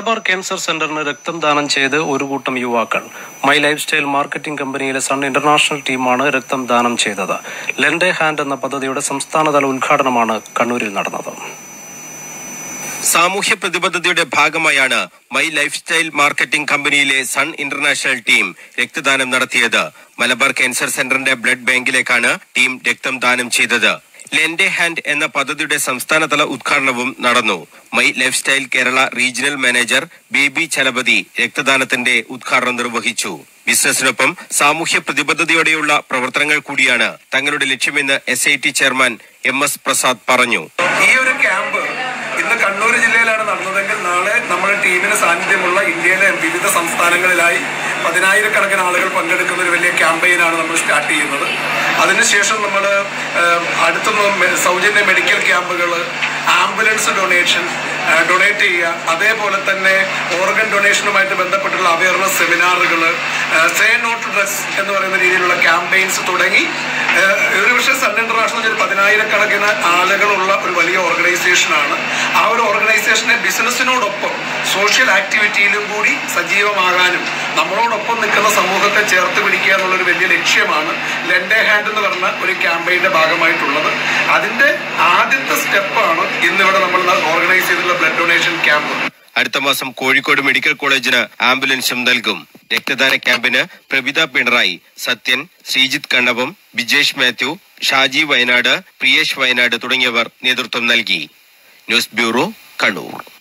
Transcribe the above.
Malabar cancer സെന്ററിന് രക്തം ദാനം ചെയ്ത് ഒരു കൂട്ടം യുവാക്കൾ മൈ ലൈഫ് സ്റ്റൈൽ മാർക്കറ്റിംഗ് കമ്പനിയിലെ സൺ ഇന്റർനാഷണൽ ടീമാണ് രക്തം ദാനം ചെയ്തത് ലെൻഡേ ഹാൻഡ് എന്ന പദ്ധതിയുടെ സംസ്ഥാനതല ഉദ്ഘാടനമാണ് കണ്ണൂരിൽ നടന്നത് സാമൂഹ്യ പ്രതിബദ്ധതയുടെ ഭാഗമായാണ് മൈ ലൈഫ് സ്റ്റൈൽ മാർക്കറ്റിംഗ് കമ്പനിയിലെ സൺ ഇന്റർനാഷണൽ ടീം രക്തദാനം നടത്തിയത് മലബാർ ക്യാൻസർ സെന്ററിന്റെ ബ്ലഡ് ബാങ്കിലേക്കാണ് ടീം രക്തം ദാനം ചെയ്തത് ലെൻഡെ ഹാൻഡ് എന്ന പദ്ധതിയുടെ സംസ്ഥാനതല ഉദ്ഘാടനവും നടന്നു my life style Kerala regional manager Baby Chalapathi രക്തദാനത്തിന്റെ ഉദ്ഘാടനം നിർവഹിച്ചു ബിസിനസിനൊപ്പം സാമൂഹ്യ പ്രതിബദ്ധതയോടെയുള്ള പ്രവർത്തനങ്ങൾ കൂടിയാണ് തങ്ങളുടെ ലക്ഷ്യമെന്ന് S I T chairman M S Prasad പറഞ്ഞു ഈ ഒരു ക്യാമ്പ് ഇന്ന് കണ്ണൂർ ജില്ലയിലാണ് നടന്നതെങ്കിൽ നാളെ നമ്മുടെ ടീമിന് സാന്നിധ്യമുള്ള ഇന്ത്യയിലെ വിവിധ സംസ്ഥാനങ്ങളിലായി പതിനായിരക്കണക്കിന് ആളുകൾ പങ്കെടുക്കുന്ന ഒരു വലിയ ക്യാമ്പയിനാണ് നമ്മൾ സ്റ്റാർട്ട് ചെയ്യുന്നത് അതിനുശേഷം നമ്മൾ അടുത്തുനിന്ന് മെ- സൗജന്യ മെഡിക്കൽ ക്യാമ്പുകൾ ആംബുലൻസ് ഡൊണേഷൻ ഡൊണേറ്റ് ചെയ്യുക അതേപോലെ തന്നെ ഓർഗൻ ഡൊണേഷനുമായിട്ട് ബന്ധപ്പെട്ടുള്ള അവയർനെസ് സെമിനാറുകൾ സേ നോട്ട് ഡ്രഗ്സ് എന്ന് പറയുന്ന രീതിയിലുള്ള ക്യാമ്പയിൻസ് തുടങ്ങി ഏഹ്, ഒരു പക്ഷേ സൺ ഇന്റർനാഷണൽ ഒരു പതിനായിരക്കണക്കിന് ആളുകളുള്ള ഒരു വലിയ ഓർഗനൈസേഷനാണ് ആ ഒരു ഓർഗനൈസേഷനെ ബിസിനസ്സിനോടൊപ്പം സോഷ്യൽ ആക്ടിവിറ്റിയിലും കൂടി സജീവമാകാനും നമ്മളോടൊപ്പം നിൽക്കുന്ന സമൂഹത്തെ ചേർത്ത് പിടിക്കുക എന്നുള്ളൊരു വലിയ ലക്ഷ്യമാണ് ലെൻഡേ ഹാൻഡ് എന്ന് പറഞ്ഞ ഒരു ക്യാമ്പയിന്റെ ഭാഗമായിട്ടുള്ളത് അതിന്റെ ആദ്യത്തെ സ്റ്റെപ്പാണ് ഇന്നിവിടെ നമ്മൾ ഓർഗനൈസ് ചെയ്തിട്ടുള്ള ബ്ലഡ് ഡൊണേഷൻ ക്യാമ്പ് അടുത്ത മാസം കോഴിക്കോട് മെഡിക്കൽ കോളേജിന് ആംബുലൻസും നൽകും രക്തദാന ക്യാമ്പിന് പ്രവിത പിണറായി സത്യൻ ശ്രീജിത്ത് കണ്ണവം ബിജേഷ് മാത്യു ഷാജി വയനാട് പ്രിയേഷ് വയനാട് തുടങ്ങിയവർ നേതൃത്വം നൽകി ന്യൂസ് ബ്യൂറോ കണ്ണൂർ